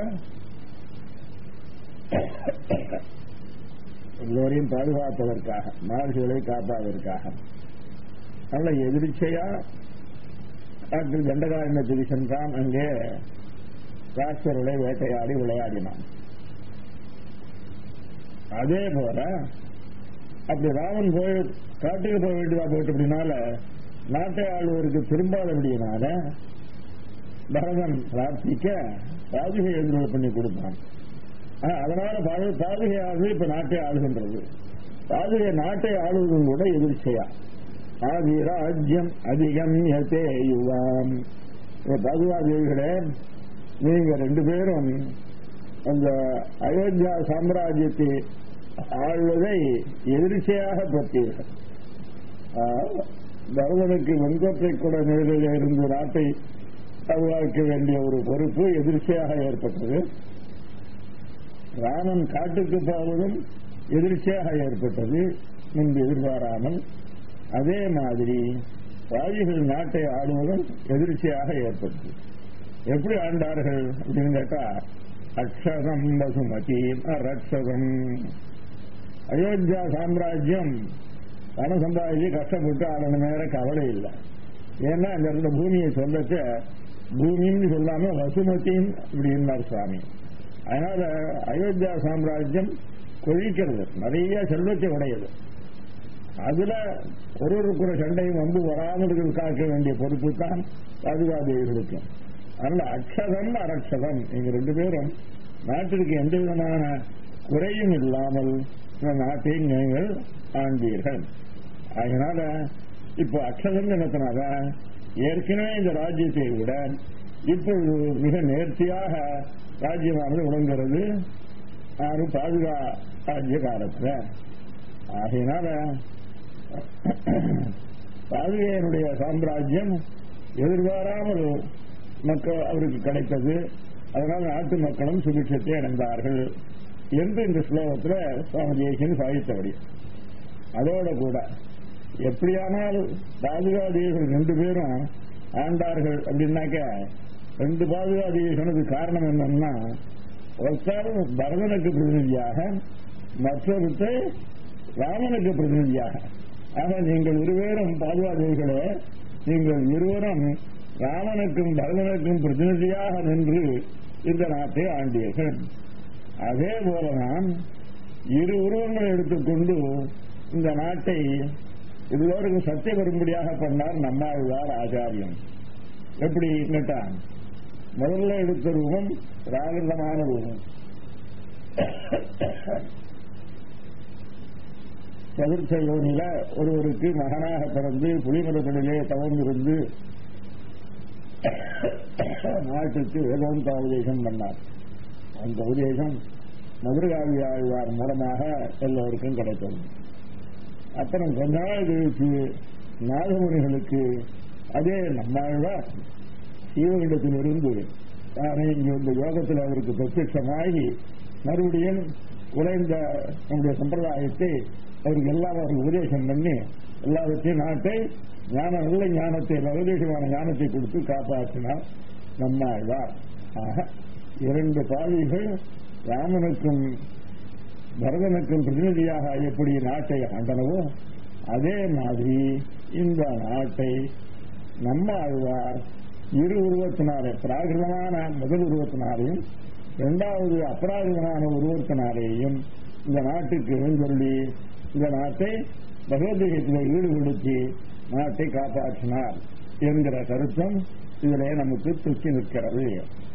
எல்லோரையும் பாதுகாப்பதற்காக மகர்ஷிகளை காப்பாதற்காக நல்ல எதிர்ச்சையா காட்டில் தண்டகாரண்யத்துக்கு சென்றான் அங்கே ராட்சர்களை வேட்டையாடி விளையாடினான் அதே போல அப்படி ராமன் போய் காட்டுக்கு போக வேண்டியதா போயிட்டு அப்படின்னால நாட்டை ஆளுவருக்கு திரும்பாதபடியினால பரதன் பிரார்த்திக்க பாதுகை எதிர்வு பண்ணி கொடுத்தான் ஆனா, அதனால பாது- பாதுகையானது இப்ப நாட்டை ஆளுகின்றது பாதுகை நாட்டை ஆளுவதும் கூட எதிர்ச்சையா ஆதிராஜ்யம் அதிகம் யதே யுவாம் பாதுகாதேவிகளே நீங்க ரெண்டு பேரும் அந்த அயோத்தியா சாம்ராஜ்யத்தை ஆள்வதை எதிர்ச்சையாக பெற்றீர்கள் ஆஹ், பரதனுக்கு வெண்கொற்றை கூட நிலையில் இருந்து நாட்டை பாதுகாக்க வேண்டிய ஒரு பொறுப்பு எதிர்ச்சையாக ஏற்பட்டது ராமன் காட்டுக்கு போவதும் எதிர்ச்சியாக ஏற்பட்டது முன்பு எதிர்பாராமல் அதே மாதிரி ராஜிகள் நாட்டை ஆடுவதும் எதிர்ச்சியாக ஏற்பட்டது எப்படி ஆண்டார்கள் அப்படின்னு கேட்டா அக்ஷதம் வசுமதி அரட்சதம் அயோத்தியா சாம்ராஜ்யம் பணம் சம்பாதிச்சு கஷ்டப்பட்டு ஆளணும் நேர கவலை இல்லை ஏன்னா அந்த இடத்துல பூமியை சொல்லச்ச பூமின்னு சொல்லாம வசுமத்தின் இப்படின்னார் சுவாமி அதனால அயோத்தியா சாம்ராஜ்யம் கொழிக்கிறது நிறைய செல்வத்தை உடையது அதுல ஒருவருக்கு ஒரு சண்டையும் வந்து வராமல் இருக்கிறது காக்க வேண்டிய பொறுப்பு தான் பாதுகாதேவிகளுக்கு அதனால அக்ஷதம் அரட்சதம் நீங்க ரெண்டு பேரும் நாட்டிற்கு எந்த விதமான குறையும் இல்லாமல் இந்த நாட்டை நீங்கள் ஆண்டீர்கள் அதனால இப்போ அக்ஷதம் என்னத்தினால ஏற்கனவே இந்த ராஜ்யத்தை விட இப்பொழுது மிக நேர்த்தியாக ராஜ்யமானது விளங்குகிறது ஆறு பாதுகா ராஜ்ய காலத்துல ஆகையினால பாதுகையனுடைய சாம்ராஜ்யம் எதிர்பாராமல் மக்கள் அவருக்கு கிடைத்தது அதனால் நாட்டு மக்களும் சுபிட்சத்தை அடைந்தார்கள் என்று இந்த ஸ்லோகத்தில் சுவாமி தேசியன் சாதித்தபடி அதோட கூட எப்படியானால் பாதுகாதேவிகள் ரெண்டு பேரும் ஆண்டார்கள் அப்படின்னாக்க ரெண்டு பாதுகாதேவி சொன்னது காரணம் என்னன்னா ஒருத்தர் பரதனுக்கு பிரதிநிதியாக மற்றொருத்தர் ராமனுக்கு பிரதிநிதியாக ஆக நீங்கள் இருவரும் பாதுகாதேவிகளே நீங்கள் இருவரும் ராமனுக்கும் பரதனுக்கும் பிரதிநிதியாக நின்று இந்த நாட்டை ஆண்டீர்கள் அதே போல நான் இரு உருவங்களை எடுத்துக்கொண்டு இந்த நாட்டை இதுவரைக்கும் சத்திய வரும்படியாக பண்ணார் நம்மாழ்வார் ஆச்சாரியம் எப்படி கேட்டான் முதல்ல எடுத்த ரூபம் பிராகிருதமான ரூபம் சதுர்த்த யோனில ஒருவருக்கு மகனாக பிறந்து புலிமரத்திலே தவம் இருந்து நாட்டுக்கு வேதாந்த உபதேசம் பண்ணார் அந்த உபதேசம் மதுரகாவி ஆழ்வார் மூலமாக எல்லோருக்கும் கிடைத்தது அப்புறம் கொஞ்ச நாள் கழிச்சு நாகமுனிகளுக்கு அதே நம்மாழ்வார் சீவகண்டத்திலிருந்து தானே இங்கே இந்த யோகத்தில் அவருக்கு பிரத்யட்சமாகி மறுபடியும் குறைந்த நம்முடைய சம்பிரதாயத்தை அவருக்கு எல்லாம் அவருக்கு உபதேசம் பண்ணி எல்லாவற்றையும் நாட்டை ஞான நல்ல ஞானத்தை உபதேசமான ஞானத்தை கொடுத்து காப்பாற்றினார் நம்மாழ்வார் ஆக இரண்டு பாவிகள் ராமனுக்கும் பரதனுக்கும் பிரதிநிதியாக எப்படி நாட்டை ஆண்டனவோ அதே மாதிரி இந்த நாட்டை நம்ம ஆழ்வார் இரு உருவத்தினாலே பிராகிருதமான முதல் உருவத்தினாலையும் இரண்டாவது அபராகிருதமான உருவத்தினாலேயும் இந்த நாட்டுக்கு எழுந்தொள்ளி இந்த நாட்டை பகவத்கீதையில் ஈடுபடுத்தி நாட்டை காப்பாற்றினார் என்கிற கருத்தம் இதிலே நமக்கு துக்கி நிற்கிறது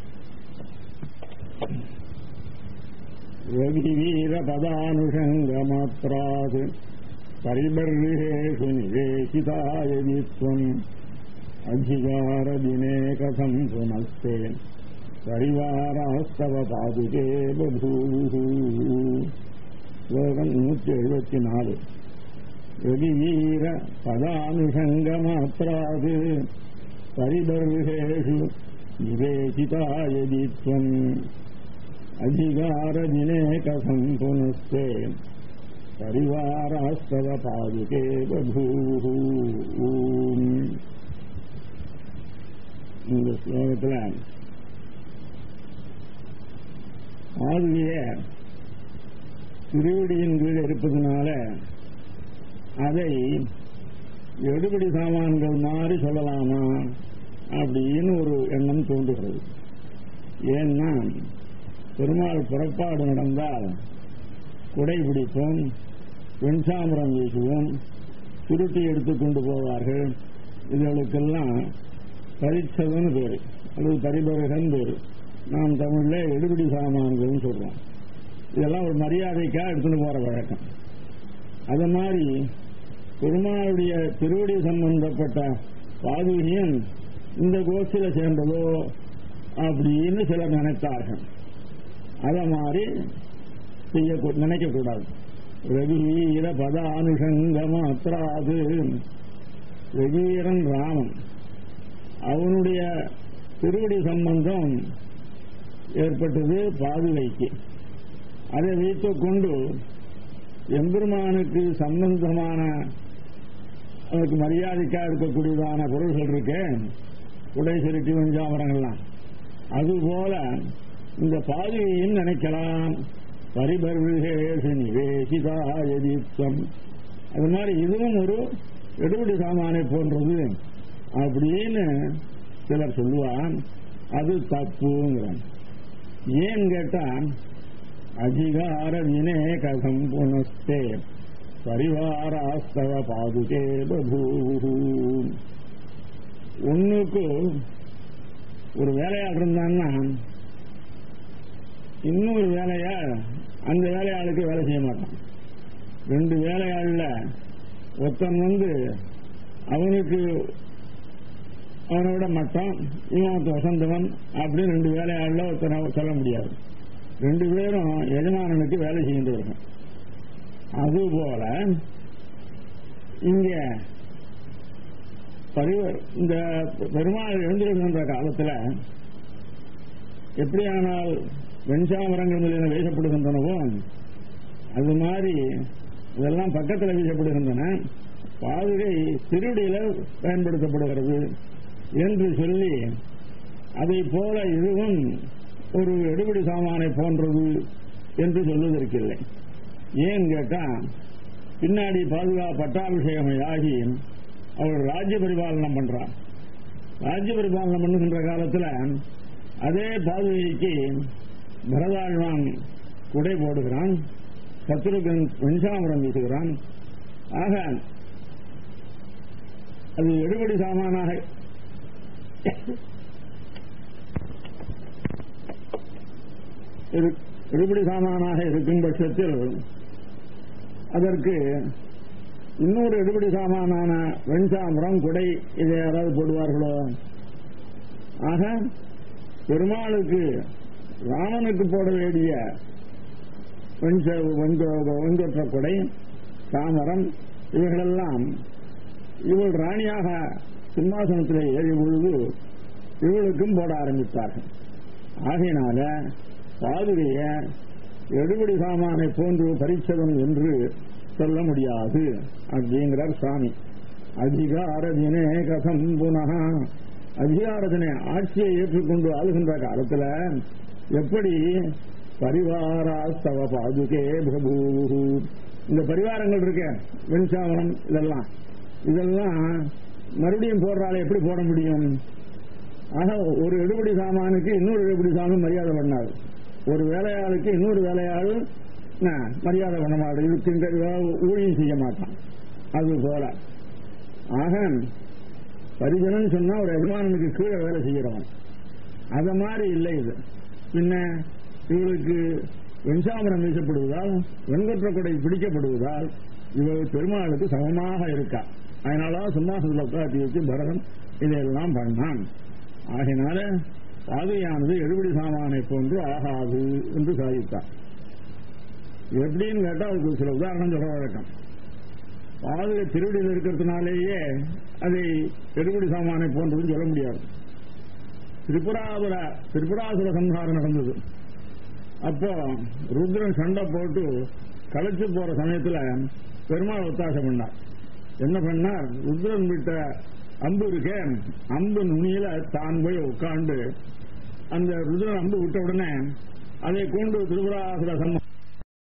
வீரபதானுஷங்கமாத்ராது பரிபர்விஷேஷு நிவேசிதாய வித்வம் அதிகாரதினே கதம் புனஸ்தே பரிவாராஸ்தவ பாதுகே பபூவு ஸ்லோகம் நூற்றி எழுபத்தி நாலு வெடிவீர பதானுஷங்கமாத்ராது பரிபர்விஷேஷு நிவேசிதாயதித்வம் அதிகாரதினே கதம் புனஸ்தே பரிவாராஸ்தவ பாதுகே பபூவு இந்த ஸ்லோகத்தில் பாதுகைய திருவடியின் கீழ் இருப்பதனால அதை எடுபடி சாமான்கள் மாதிரி சொல்லலாமா அப்படின்னு ஒரு எண்ணம் தோன்றுகிறது ஏன்னா பெருமாள் புறப்பாடு நடந்தால் குடை பிடிப்போம் வெண்சாமரம் வீசுவோம் சுருட்டி எடுத்துக்கொண்டு போவார்கள் இதுகளுக்கெல்லாம் பரிச்சதன்னு பேரு அல்லது பரிபரகன் பேரு நாம் தமிழ்ல எடுபடி சாமான்கள்னு சொல்றோம் இதெல்லாம் ஒரு மரியாதைக்காக எடுத்துட்டு போற வழக்கம் அது மாதிரி பெருமாளுடைய திருவடி சம்பந்தப்பட்ட பாதுகியம் இந்த கோஷ்டியில சேர்ந்ததோ அப்படின்னு சிலர் நினைத்தார்கள் அத மாதிரி செய்ய நினைக்க கூடாது ரவிவீர பத அனுஷங்க மாத்திராது ரவீரன் ராமன் அவனுடைய திருவடி சம்பந்தம் ஏற்பட்டது பாதுகைக்கு அதை வைத்துக் கொண்டு எம்பெருமானுக்கு சம்பந்தமான அவனுக்கு மரியாதைக்கா இருக்கக்கூடியதான பொருள்கள் இருக்கு உடை செலுத்தி வஞ்சாமரங்கள்லாம் அதுபோல இந்த பாதுகையும் நினைக்கலாம் பரிபர்வேசி நிவேசிதாயதீப்தம் அது மாதிரி இதுவும் ஒரு எடுபடி சாமானை போன்றது அப்படின்னு சிலர் சொல்லுவான் அது தப்புங்கிறான் ஏன் கேட்டா அதிகார வினே கதம் புனஸ்தே பரிவாராஸ்தவ பாதுகே பபூ ஒண்ணுக்கு ஒரு வேலையாள் இருந்தான்னா இன்னொரு வேலையாள் அந்த வேலையாளுக்கு வேலை செய்ய மாட்டான் ரெண்டு வேலையாள்ல ஒருத்தன் வந்து அவனுக்கு அவனோட மட்டம் இவன் வசந்தவன் அப்படின்னு ரெண்டு வேலையாள்ல ஒருத்தனை சொல்ல முடியாது ரெண்டு பேரும் எஜமானனுக்கு வேலை செய்கின்றவர்கள் அதுபோல இங்க பரிவர் இந்த பெருமாள் எழுந்திருக்கின்ற காலத்துல எப்படியானால் வெஞ்சாமரங்கள் மீது வீசப்படுகின்றனவோ அது மாதிரி இதெல்லாம் பக்கத்தில் வீசப்படுகின்றன பாதுகை திருடியில பயன்படுத்தப்படுகிறது என்று சொல்லி அதை போல இதுவும் ஒரு எடுபடி சாமானை போன்றது என்று சொல்வதற்கில்லை ஏன் கேட்டா பின்னாடி பாதுகா பட்டாபிஷேகம் ஆகி அவர் ராஜ்ய பரிபாலனம் பண்றார் ராஜ்ய பரிபாலனம் பண்ணுகின்ற காலத்துல அதே பாதுகைக்கு பரதாழ்வான் குடை போடுகிறான் சத்ருகன் வெஞ்சாமரம் வீசுகிறான் ஆக அது எடுபடி சாமானாக எடுபடி சாமானாக இருக்கும் பட்சத்தில் அதற்கு இன்னொரு எடுபடி சாமானான வெண்சாமரம் குடை இதை யாராவது போடுவார்களோ ஆக பெருமாளுக்கு ராமனுக்கு போட வேண்டிய வெண்கொற்ற கொடை தாமரம் இவைகளெல்லாம் இவள் ராணியாக சிம்மாசனத்தில் ஏறிய பொழுது இவளுக்கும் போட ஆரம்பித்தார்கள் ஆகையினால பாதுகைய எடுபடி சாமானை போன்று பரிச்சதம் என்று சொல்ல முடியாது அப்படிங்கிறார் சுவாமி அதிகாரதினே கதம் புனக அதிகாரத்தினை ஆட்சியை ஏற்றுக்கொண்டு ஆளுகின்ற காலத்துல எப்படி பரிவாராஸ்தவ பாதுகே பிரபு இந்த பரிவாரங்கள் இருக்க வெண்சாமரம் இதெல்லாம் இதெல்லாம் மறுபடியும் போடுறாள் எப்படி போட முடியும் ஆக ஒரு எடுபடி சாமானுக்கு இன்னொரு எடுபடி சாமான் மரியாதை பண்ணாது ஒரு வேலையாளுக்கு இன்னொரு வேலையாள் மரியாதை பண்ண மாட்டோம் இதுக்கு ஊழியம் செய்ய மாட்டான் அது போல ஆக பரிஜனன் சொன்னா ஒரு அபிமானனுக்கு கீழே வேலை செய்கிறவன் அத மாதிரி இல்லை இது பின்ன இவளுக்கு வெஞ்சாமரம் வீசப்படுவதால் வெண்கொற்ற கொடை பிடிக்கப்படுவதால் இவள் பெருமாளுக்கு சமமாக இருக்கா அதனாலதான் சிம்மாசனத்தில் உட்காத்தி வச்சு பரதன் இதையெல்லாம் பண்ணான் ஆகினால பாதையானது எழுபடி சாமானை போன்று ஆகாது என்று சாதித்தார் எப்படின்னு கேட்டா அதுக்கு சில உதாரணம் சொல்ற வழக்கம் பாதுகை திருவடியில் இருக்கிறதுனாலேயே அதை எடுபடி சாமானை போன்றதுன்னு சொல்ல முடியாது திரிபுராபுர திரிபுராசுர சம்ஹாரம் நடந்தது அப்போ ருத்ரன் சண்டை போட்டு களைச்சு போற சமயத்துல பெருமாள் ஒத்தாசம் பண்ணார் என்ன பண்ணார் ருத்ரன் விட்ட அம்பு இருக்கே அம்பு நுனியில தான் போய் உட்காந்து அந்த ருத்ரன் அம்பு விட்ட உடனே அதை கொண்டு திருபுராசுர சம்ம